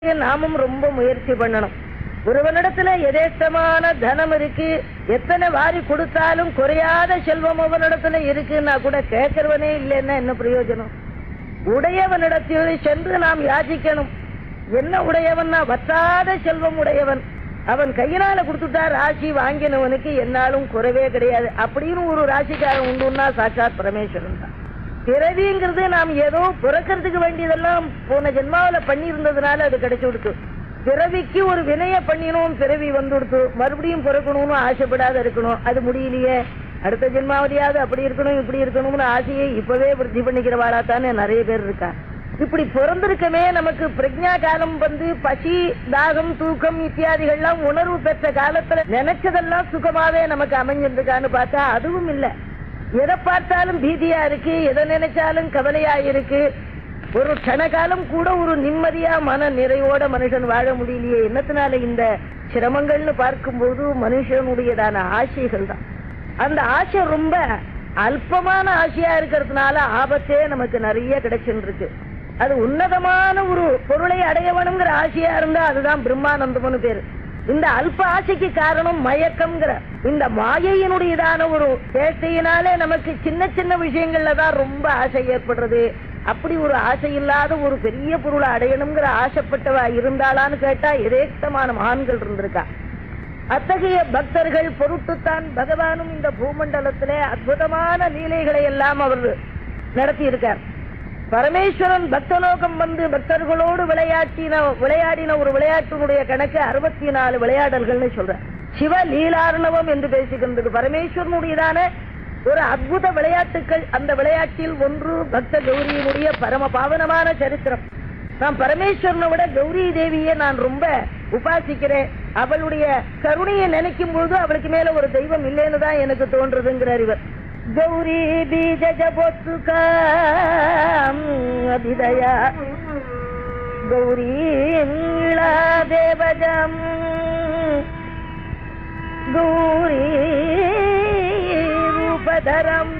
நாமும் ரொம்ப முயற்சி பண்ணணும் ஒருவனிடத்துல எதேஷ்டமான தனம் இருக்கு எத்தனை வாரி கொடுத்தாலும் குறையாத செல்வம் அவனிடத்துல இருக்குன்னா கூட கேட்கிறவனே இல்லைன்னா என்ன பிரயோஜனம் உடையவனிடத்தில் சென்று நாம் யாசிக்கணும் என்ன உடையவன்னா வற்றாத செல்வம் உடையவன் அவன் கையினால கொடுத்துட்டா ராசி வாங்கினவனுக்கு என்னாலும் குறைவே கிடையாது அப்படின்னு ஒரு ராசிக்காரன் உண்டுன்னா சாட்சாத் பரமேஸ்வரன் தான் பிறவிங்கிறது நாம் ஏதோ பிறக்கிறதுக்கு வேண்டியதெல்லாம் போன ஜென்மாவில பண்ணி இருந்ததுனால அது கிடைச்சு கொடுத்து பிறவிக்கு ஒரு வினைய பண்ணினோம் பிறவி வந்து கொடுத்து மறுபடியும் பிறக்கணும்னு ஆசைப்படாத இருக்கணும் அது முடியலையே அடுத்த ஜென்மாவதியாவது அப்படி இருக்கணும் இப்படி இருக்கணும்னு ஆசையை இப்பவே விருத்தி பண்ணிக்கிறவாளா தானே நிறைய பேர் இருக்கா இப்படி பிறந்திருக்கமே நமக்கு பிரஜா காலம் வந்து பசி தாகம் தூக்கம் இத்தியாதிகள்லாம் உணர்வு பெற்ற காலத்துல நினைச்சதெல்லாம் சுகமாவே நமக்கு அமைஞ்சிருக்கான்னு பார்த்தா அதுவும் இல்லை எதை பார்த்தாலும் பீதியா இருக்கு எதை நினைச்சாலும் கவலையா இருக்கு ஒரு க்ஷணகாலம் கூட ஒரு நிம்மதியா மன நிறைவோட மனுஷன் வாழ முடியலையே என்னத்தினால இந்த சிரமங்கள்னு பார்க்கும்போது மனுஷனுடையதான ஆசைகள் தான் அந்த ஆசை ரொம்ப அல்பமான ஆசையா இருக்கிறதுனால ஆபத்தே நமக்கு நிறைய கிடைச்சுன்னு இருக்கு அது உன்னதமான ஒரு பொருளை அடைய வேணுங்கிற ஆசையா இருந்தா அதுதான் பிரம்மானந்தம்னு பேரு இந்த அல்ப ஆசைக்கு காரணம் மயக்கம்ங்கிற இந்த மாயையினுடையதான ஒரு சேஷ்டையினாலே நமக்கு சின்ன சின்ன விஷயங்கள்ல தான் ரொம்ப ஆசை ஏற்படுறது அப்படி ஒரு ஆசை இல்லாத ஒரு பெரிய பொருளை அடையணுங்கிற ஆசைப்பட்டவா இருந்தாளான்னு கேட்டா எதேஷ்டமான மகான்கள் இருந்திருக்கா அத்தகைய பக்தர்கள் பொருட்டுத்தான் பகவானும் இந்த பூமண்டலத்திலே அற்புதமான லீலைகளை எல்லாம் அவர் நடத்தி இருக்கார் பரமேஸ்வரன் பக்தலோகம் வந்து பக்தர்களோடு விளையாட்டின விளையாடின ஒரு விளையாட்டினுடைய கணக்கு அறுபத்தி நாலு விளையாடல்கள்னு சொல்ற சிவ லீலார்ணவம் என்று பேசுகின்றது பரமேஸ்வரனுடையதான ஒரு அற்புத விளையாட்டுக்கள் அந்த விளையாட்டில் ஒன்று பக்த கௌரியினுடைய பரம பாவனமான சரித்திரம் நான் பரமேஸ்வரனை விட கௌரி தேவியை நான் ரொம்ப உபாசிக்கிறேன் அவளுடைய கருணையை நினைக்கும் போது அவளுக்கு மேல ஒரு தெய்வம் இல்லைன்னு தான் எனக்கு தோன்றதுங்கிறார் இவர் கௌரி பீஜ பொத்துகாதயா கௌரி தேவஜம் கௌரி ரூபதரம்